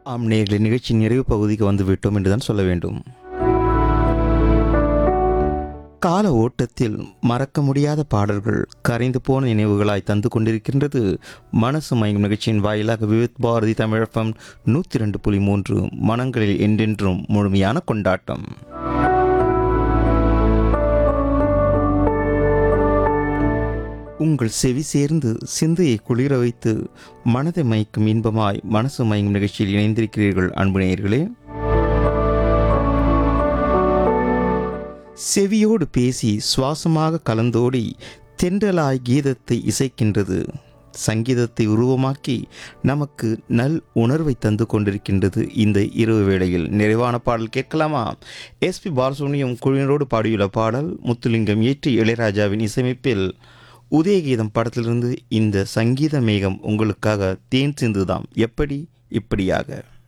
ஆம் நேர்களை நிகழ்ச்சி நிறைவு பகுதிக்கு வந்து விட்டோம் என்றுதான் சொல்ல வேண்டும் கால ஓட்டத்தில் மறக்க முடியாத பாடல்கள் கரைந்து போன நினைவுகளாய் தந்து கொண்டிருக்கின்றது மனசு மயங்கும் நிகழ்ச்சியின் வாயிலாக விவித் பாரதி தமிழகம் நூற்றி ரெண்டு புள்ளி மூன்று மனங்களில் என்றென்றும் முழுமையான கொண்டாட்டம் உங்கள் செவி சேர்ந்து சிந்தையை குளிர வைத்து மனதை மயக்கும் இன்பமாய் மனசு மயங்கும் நிகழ்ச்சியில் இணைந்திருக்கிறீர்கள் அன்பு நேயர்களே செவியோடு பேசி சுவாசமாக கலந்தோடி தென்றலாய் கீதத்தை இசைக்கின்றது சங்கீதத்தை உருவமாக்கி நமக்கு நல் உணர்வை தந்து கொண்டிருக்கின்றது இந்த இரவு வேளையில் நிறைவான பாடல் கேட்கலாமா எஸ்பி பாலசுப்ரமணியம் குழுவினரோடு பாடியுள்ள பாடல் முத்துலிங்கம் இயற்றி இளையராஜாவின் இசையமைப்பில் உதயகீதம் படத்திலிருந்து இந்த சங்கீத மேகம் உங்களுக்காக தேன் சிந்துதாம் எப்படி இப்படியாக